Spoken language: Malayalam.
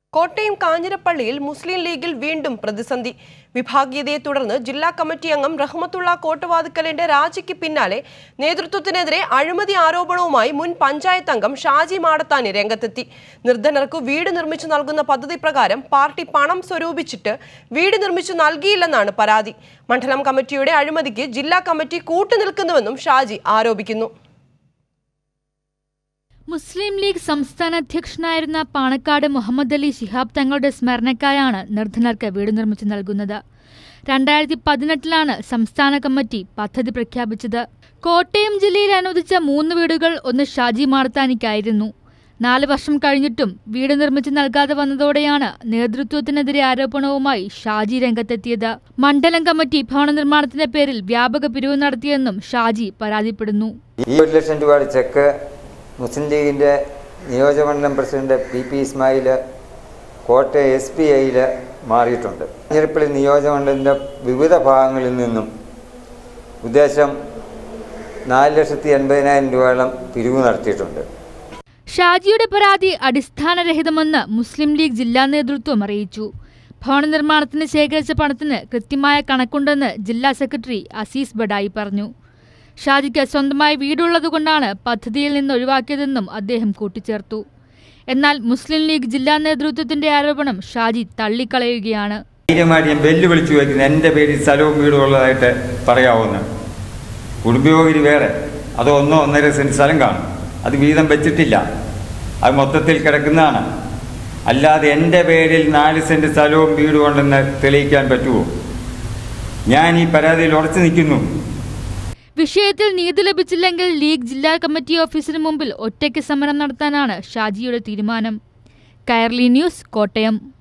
കോട്ടയം കാഞ്ഞിരപ്പള്ളിയിൽ മുസ്ലിം ലീഗിൽ വീണ്ടും പ്രതിസന്ധി വിഭാഗീയതയെ തുടർന്ന് ജില്ലാ കമ്മിറ്റി അംഗം റഹ്മത്തുള്ള കോട്ടുവാതുക്കലിന്റെ രാജിക്ക് പിന്നാലെ നേതൃത്വത്തിനെതിരെ അഴിമതി ആരോപണവുമായി മുൻ പഞ്ചായത്ത് അംഗം ഷാജി മാടത്താനി രംഗത്തെത്തി നിർധനർക്ക് വീട് നിർമ്മിച്ചു നൽകുന്ന പദ്ധതി പ്രകാരം പാർട്ടി പണം സ്വരൂപിച്ചിട്ട് വീട് നിർമ്മിച്ചു നൽകിയില്ലെന്നാണ് പരാതി മണ്ഡലം കമ്മിറ്റിയുടെ അഴിമതിക്ക് ജില്ലാ കമ്മിറ്റി കൂട്ടുനിൽക്കുന്നുവെന്നും ഷാജി ആരോപിക്കുന്നു മുസ്ലിം ലീഗ് സംസ്ഥാന അധ്യക്ഷനായിരുന്ന പാണക്കാട് മുഹമ്മദ് അലി ശിഹാബ് തങ്ങളുടെ സ്മരണക്കായാണ് നിർധനർക്ക് വീട് നിർമ്മിച്ചു നൽകുന്നത് രണ്ടായിരത്തി പതിനെട്ടിലാണ് സംസ്ഥാന കമ്മിറ്റി പദ്ധതി പ്രഖ്യാപിച്ചത് കോട്ടയം ജില്ലയിൽ അനുവദിച്ച മൂന്ന് വീടുകൾ ഒന്ന് ഷാജി മാർത്താനിക്കായിരുന്നു നാല് വർഷം കഴിഞ്ഞിട്ടും വീട് നിർമ്മിച്ചു നൽകാതെ വന്നതോടെയാണ് നേതൃത്വത്തിനെതിരെ ആരോപണവുമായി ഷാജി രംഗത്തെത്തിയത് മണ്ഡലം കമ്മിറ്റി ഭവന നിർമ്മാണത്തിന്റെ പേരിൽ വ്യാപക പിരിവ് നടത്തിയെന്നും ഷാജി പരാതിപ്പെടുന്നു ഈ ഒരു ലക്ഷം രൂപയുടെ ചെക്ക് മുസ്ലിം ലീഗിൻ്റെ നിയോജകമണ്ഡലം president P P Ismail Kottayam S P ഐയിൽ മാറിയിട്ടുണ്ട് കാഞ്ഞിരപ്പള്ളി നിയോജകമണ്ഡലത്തിൻ്റെ വിവിധ ഭാഗങ്ങളിൽ നിന്നും ഉദ്ദേശം നാല് ലക്ഷത്തി എൺപതിനായിരം രൂപയോളം പിരിവ് നടത്തിയിട്ടുണ്ട് ഷാജിയുടെ പരാതി അടിസ്ഥാനരഹിതമെന്ന് മുസ്ലിം ലീഗ് ജില്ലാ നേതൃത്വം അറിയിച്ചു ഭവന നിർമ്മാണത്തിന് ശേഖരിച്ച പണത്തിന് കൃത്യമായ കണക്കുണ്ടെന്ന് ജില്ലാ സെക്രട്ടറി അസീസ് ബഡായി പറഞ്ഞു ഷാജിക്ക് സ്വന്തമായി വീടുള്ളതുകൊണ്ടാണ് പദ്ധതിയിൽ നിന്ന് ഒഴിവാക്കിയതെന്നും അദ്ദേഹം കൂട്ടിച്ചേർത്തു എന്നാൽ മുസ്ലിം ലീഗ് ജില്ലാ നേതൃത്വത്തിന്റെ ആരോപണം ഷാജി തള്ളിക്കളയുകയാണ് ധൈര്യമായിട്ട് ഞാൻ വെല്ലുവിളിച്ചു വയ്ക്കുന്നത് എൻ്റെ പേരിൽ സ്ഥലവും വീടും ഉള്ളതായിട്ട് പറയാവുന്ന കുടുംബയോഗി വേറെ അത് ഒന്നോ ഒന്നര സെൻറ്റ് സ്ഥലം കാണും അത് വീതം വെച്ചിട്ടില്ല അത് മൊത്തത്തിൽ കിടക്കുന്നതാണ് അല്ലാതെ എൻ്റെ പേരിൽ നാല് സെൻറ്റ് സ്ഥലവും വീടും ഉണ്ടെന്ന് തെളിയിക്കാൻ പറ്റുമോ ഞാൻ ഈ പരാതിയിൽ ഉറച്ചു നിൽക്കുന്നു വിഷയത്തിൽ നീതി ലഭിച്ചില്ലെങ്കിൽ ലീഗ് ജില്ലാ കമ്മിറ്റി ഓഫീസിന് മുമ്പിൽ ഒറ്റയ്ക്ക് സമരം നടത്താനാണ് ഷാജിയുടെ തീരുമാനം കയർലി ന്യൂസ് കോട്ടയം